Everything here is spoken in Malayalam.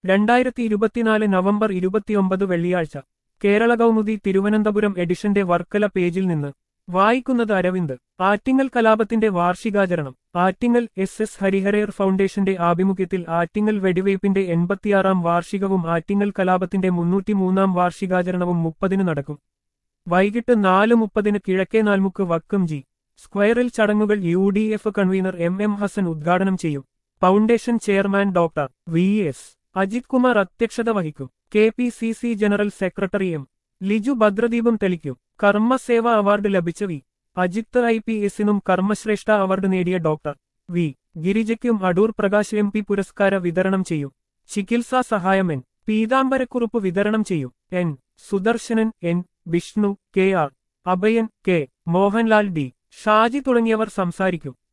രണ്ടായിരത്തി ഇരുപത്തിനാല് നവംബർ ഇരുപത്തിയൊമ്പത് വെള്ളിയാഴ്ച കേരള കൗമുദി തിരുവനന്തപുരം എഡിഷന്റെ വർക്കല പേജിൽ നിന്ന് വായിക്കുന്നത് അരവിന്ദ് ആറ്റിങ്ങൽ കലാപത്തിന്റെ വാർഷികാചരണം ആറ്റിങ്ങൽ എസ് എസ് ഹരിഹരയർ ഫൗണ്ടേഷന്റെ ആഭിമുഖ്യത്തിൽ ആറ്റിങ്ങൽ വെടിവയ്പ്പിന്റെ എൺപത്തിയാറാം വാർഷികവും ആറ്റിങ്ങൽ കലാപത്തിന്റെ മുന്നൂറ്റിമൂന്നാം വാർഷികാചരണവും മുപ്പതിന് നടക്കും വൈകിട്ട് നാല് മുപ്പതിന് കിഴക്കേ നാൽമുക്ക് വക്കം ജി സ്ക്വയറിൽ ചടങ്ങുകൾ U D F convener M M Hassan ഉദ്ഘാടനം ചെയ്യും foundation chairman doctor V S Ajith Kumar അധ്യക്ഷത വഹിക്കും K P C C general secretary M Liju ഭദ്രദീപം തെളിക്കും കർമ്മസേവ അവാർഡ് ലഭിച്ച വി അജിത്ത് ഐ പി എസിനും കർമ്മശ്രേഷ്ഠ അവാർഡ് നേടിയ ഡോക്ടർ വി ഗിരിജയ്ക്കും അടൂർ പ്രകാശ് എം പി പുരസ്കാര വിതരണം ചെയ്യും ചികിത്സാ സഹായം എൻ പീതാംബരക്കുറുപ്പ് വിതരണം ചെയ്യും N Sudarsanan N Vishnu K R Abhayan K Mohanlal D Shaji തുടങ്ങിയവർ സംസാരിക്കും